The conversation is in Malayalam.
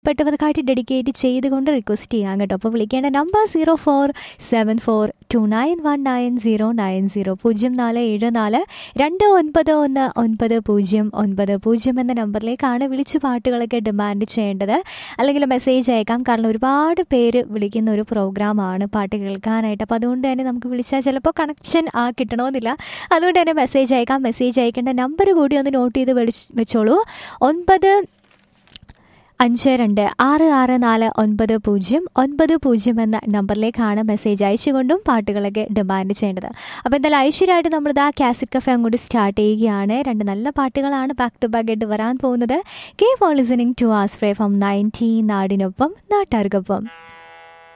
പെട്ടവർക്കായിട്ട് ഡെഡിക്കേറ്റ് ചെയ്തുകൊണ്ട് റിക്വസ്റ്റ് ചെയ്യാം കേട്ടോ അപ്പോൾ വിളിക്കേണ്ട number zero four seven four two nine one nine zero nine zero പൂജ്യം നാല് ഏഴ് നാല് രണ്ട് ഒൻപത് ഒന്ന് ഒൻപത് പൂജ്യം ഒൻപത് പൂജ്യം എന്ന നമ്പറിലേക്കാണ് വിളിച്ച് പാട്ടുകളൊക്കെ ഡിമാൻഡ് ചെയ്യേണ്ടത് അല്ലെങ്കിൽ മെസ്സേജ് അയക്കാം കാരണം ഒരുപാട് പേര് വിളിക്കുന്ന ഒരു പ്രോഗ്രാമാണ് പാട്ട് കേൾക്കാനായിട്ട് അപ്പോൾ അതുകൊണ്ട് തന്നെ നമുക്ക് വിളിച്ചാൽ ചിലപ്പോൾ കണക്ഷൻ ആ കിട്ടണമെന്നില്ല അതുകൊണ്ട് തന്നെ മെസ്സേജ് അയക്കാം മെസ്സേജ് അയക്കേണ്ട നമ്പർ കൂടി ഒന്ന് നോട്ട് ചെയ്ത് വിളിച്ച് വെച്ചോളൂ ഒൻപത് അഞ്ച് രണ്ട് ആറ് ആറ് നാല് ഒൻപത് പൂജ്യം ഒൻപത് പൂജ്യം എന്ന നമ്പറിലേക്കാണ് മെസ്സേജ് അയച്ചുകൊണ്ടും പാട്ടുകളൊക്കെ ഡിമാൻഡ് ചെയ്യേണ്ടത് അപ്പോൾ എന്തായാലും ഐശ്വര്യമായിട്ട് നമ്മളിത് ആ കാസറ്റ് കഫേ അങ്ങോട്ട് സ്റ്റാർട്ട് ചെയ്യുകയാണ് രണ്ട് നല്ല പാട്ടുകളാണ് ബാക്ക് ടു ബാക്ക് ആയിട്ട് വരാൻ പോകുന്നത് കെ ഫോർ ലിസണിങ് ടു ആസ് ഫ്രേ ഫ്രം നയൻറ്റീൻ നാടിനൊപ്പം നാട്ടാർക്കൊപ്പം